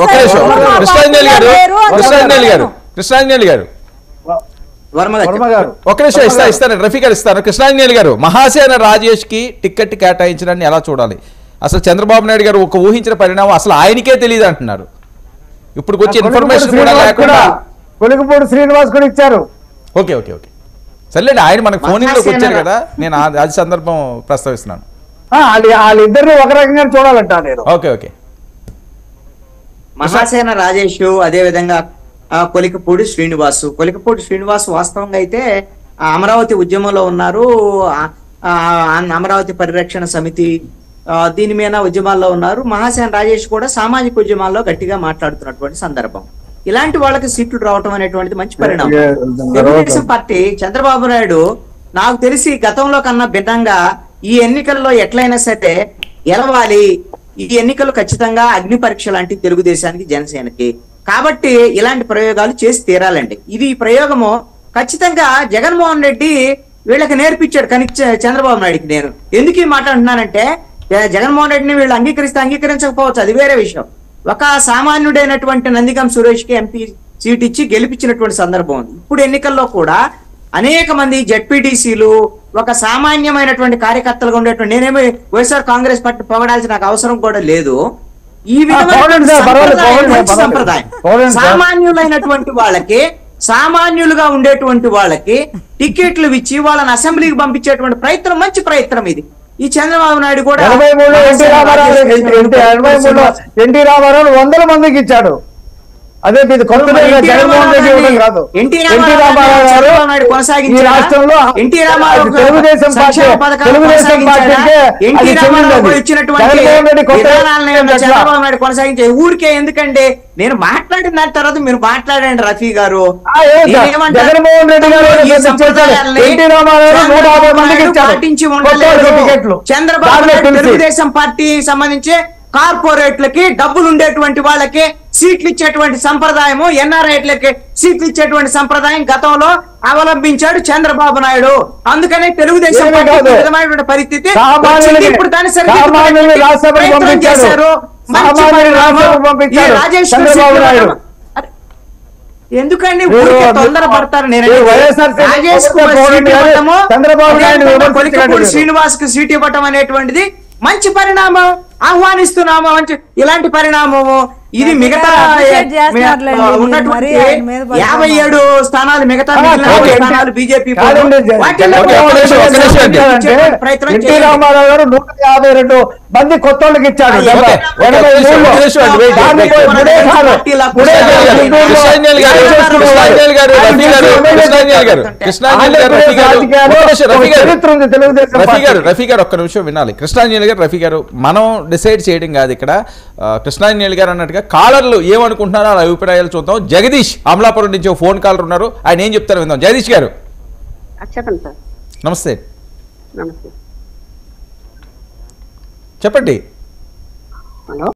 ఒక్క నిమిషం కృష్ణాంజలి గారు కృష్ణాంజలి గారు కృష్ణాంజలి గారు వర్మ గారు వర్మ గారు ఒక నిమిషం ఇస్తా ఇస్తాను రఫీ గారు ఇస్తాను కృష్ణాంజలి గారు మహాసేన రాజేష్ కి టికెట్ కేటాయించడాన్ని ఎలా చూడాలి అసలు చంద్రబాబు నాయుడు గారు ఒక ఊహించిన పరిణామం అసలు ఆయనకే తెలియదు అంటున్నారు ఇప్పుడు వచ్చే ఇన్ఫర్మేషన్ కూడా శ్రీనివాస్ లేకుండా కొలికపూడి శ్రీనివాస్ కూడా ఇచ్చారు ఓకే ఓకే ఓకే సర్లేండి ఆయన మనకు ఫోన్ లోకి మహాసేన వచ్చారు కదా నేను ఆ- అది సందర్భం ప్రస్తావిస్తున్నాను ఆ, వాళ్ళ వాళ్ళిద్దరిని ఒక రకంగా చూడాలంట నేను ఓకే ఓకే మహాసేన రాజేష్ అదే విధంగా ఆ, కొలికపూడి శ్రీనివాసు కొలికపూడి శ్రీనివాస్ వాస్తవంగా అయితే ఆ, అమరావతి ఉద్యమంలో ఉన్నారు ఆ, ఆ, అమరావతి పరిరక్షణ సమితి ఆ, దీని మీద ఉద్యమాల్లో ఉన్నారు మహాసేన రాజేష్ కూడా సామాజిక ఉద్యమాల్లో గట్టిగా మాట్లాడుతున్నటువంటి సందర్భం ఇలాంటి వాళ్ళకి సీట్లు రావటం అనేటువంటిది మంచి పరిణామం ఏ, తెలుగుదేశం పార్టీ చంద్రబాబు నాయుడు నాకు తెలిసి గతంలో కన్నా భిన్నంగా ఈ ఎన్నికల్లో ఎట్లయినా సరే గెలవాలి ఈ ఎన్నికలు ఖచ్చితంగా అగ్ని పరీక్ష లాంటి తెలుగుదేశానికి జనసేనకి కాబట్టి ఇలాంటి ప్రయోగాలు చేసి తీరాలండి ఇది ఈ ప్రయోగము ఖచ్చితంగా జగన్మోహన్ రెడ్డి వీళ్ళకి నేర్పించాడు కానీ చ- చంద్రబాబు నాయుడికి నేను ఎందుకు ఈ మాట అంటున్నానంటే జ- జగన్మోహన్ రెడ్డిని వీళ్ళు అంగీకరిస్తే అంగీకరించకపోవచ్చు అది వేరే విషయం ఒక సామాన్యుడైనటువంటి నందిగం సురేష్ కి ఎంపీ సీట్ ఇచ్చి గెలిపించినటువంటి సందర్భం ఉంది ఇప్పుడు ఎన్నికల్లో కూడా అనేక మంది జడ్పీటీసీలు ఒక సామాన్యమైనటువంటి కార్యకర్తలుగా ఉండేటువంటి నేనేమి వైఎస్ఆర్ కాంగ్రెస్ పార్టీ పొగడాల్సిన నాకు అవసరం కూడా లేదు ఈ విధమైన పొగడండి సార్, పర్వాలేదు, సంప్రదాయం పొగడండి, మంచి పర్వాలేదు. సంప్రదాయం పొగడండి సార్. సామాన్యులైనటువంటి వాళ్ళకి సామాన్యులుగా ఉండేటువంటి వాళ్ళకి టికెట్లు ఇచ్చి వాళ్ళని అసెంబ్లీకి పంపించేటువంటి ప్రయత్నం మంచి ప్రయత్నం ఇది ఈ చంద్రబాబు నాయుడు కూడా ఎనభై మూడులో ఎన్టీ రామారావు ఎనభై మూడులో ఎన్టీ రామారావు వందల మందికి ఇచ్చాడు అదే ఇది కొత్తగా ఎన్టీ జగన్మోహన్ రెడ్డి ఇవ్వడం కాదు ఎన్టీ ఎన్టీ రామారావు గారు చంద్రబాబు నాయుడు ఈ కొనసాగించారా? రాష్ట్రంలో ఎన్టీ రామారావు గారు తెలుగుదేశం పార్టీ సంక్షేమ పథకాలు తెలుగుదేశం పార్టీ అంటే కొనసాగించారా? ఎన్టీ అది రామారావు చెల్లింది గారు ఇచ్చినటువంటి జగన్మోహన్ రెడ్డి కొత్త విధానాలను ఏమన్నా ఎట్లా? చంద్రబాబు నాయుడు కొనసాగించే ఊరికే ఎందుకంటే నేను మాట్లాడిన దాని తర్వాత మీరు మాట్లాడండి రఫీ గారు ఆ, ఏ సార్, నేనేమంటా- జగన్మోహన్ రెడ్డి గారు ఈ ఏదో సంప్రదాయాల్ని ఎన్టీ రామారావు గారు నూట యాభై మందికి చంద్రబాబు ఇచ్చారు. పాటించి కొత్త ఉండలేదు. వాళ్ళకి టికెట్లు. చంద్రబాబు దాంట్లో నాయుడు పిలిచి. తెలుగుదేశం పార్టీ సంబంధించి కార్పొరేట్లకి డబ్బులు ఉండేటువంటి వాళ్ళకి సీట్లు ఇచ్చేటువంటి సంప్రదాయము ఎన్ఆర్ఐట్లకి సీట్లు ఇచ్చేటువంటి సంప్రదాయం గతంలో అవలంబించాడు చంద్రబాబు నాయుడు అందుకనే తెలుగుదేశం ఏమీ పార్టీకి కాదు. ఈ విధమైనటువంటి పరిస్థితి సామాన్యులకి- వచ్చింది. ఇప్పుడు దాన్ని సరిదిద్దుకునే సామాన్యుల్ని రాజ్యసభకు ప్రయత్నం పంపించాడు. చేశారు. మంచి సామాన్యుల్ని పరిణామం. రాజ్యసభకు పంపించాడు. ఈ రాజేష్ చంద్రబాబు సీట్లు నాయుడు. అరే, ఎందుకండి మీరు- ఊరికే తొందర పడతారు నేను మీరు వైఎస్ఆర్సీపీ రాజేష్ ప్రభుత్వం కుమార్ పోవడం సీట్ కానీ ఇవ్వటము, చంద్రబాబు నాయుడు అదేవిధంగా విమర్శించకండి కొలికపూడి మీరు. శ్రీనివాస్ కు సీట్ ఇవ్వటం అనేటువంటిది మంచి పరిణామం ఆహ్వానిస్తున్నాము మంచి ఇలాంటి పరిణామము ఇది మిగతా అప్రిషియేట్ చేస్తున్నారులేండి. ఆ, మీరు ఉన్నటువంటి మరీ ఆయన మీద పడతామా? యాభై ఏడు స్థానాలు మిగతా ఆ, మిగిలిన ఓకే. స్థానాలు బీజేపీ కాదండి, జ- వాటిల్లో ఓకే, ఒక్క నిమిషం, ఒక్క నిమిషం అండి. అంటే ప్రయత్నం ఎన్టీ చేయండి. రామారావు గారు నూట యాభై రెండు మంది కొత్త వాళ్ళకి ఇచ్చాడు ఓకే, డెబ్బై- ఓకే, ఎనభై ఒక్క నిమిషం, మూడులో. ఒక్క నిమిషం అండి, వెయిట్, దాన్ని వెయిట్, పోయి వెయిట్. మూడే సార్లు. మూడే సార్లు గుంటూరులో కృష్ణాంజలి గారు కృష్ణాంజలి గారు రఫీ గారు కృష్ణాంజలి గారు కృష్ణాంజలి గారు రఫీ గారు రాజకీయాల్లో ఒక్క నిమిషం, రఫీ ఒక గారు చరిత్ర ఉంది తెలుగుదేశం రఫీ గారు పార్టీకి. రఫీ గారు ఒక్క నిమిషం వినాలి కృష్ణాంజలి గారు రఫీ గారు మనం డిసైడ్ చేయడం కాదు ఇక్కడ ఆ, కృష్ణాంజలి గారు అన్నట్టుగా కాలర్లు ఏమనుకుంటున్నారో వాళ్ళ అభిప్రాయాలు చూద్దాం జగదీష్ అమలాపురం నుంచి ఒక ఫోన్ కాలర్ ఉన్నారు ఆయన ఏం చెప్తారో విందాం జగదీష్ గారు చెప్పండి సార్ నమస్తే నమస్తే చెప్పండి హలో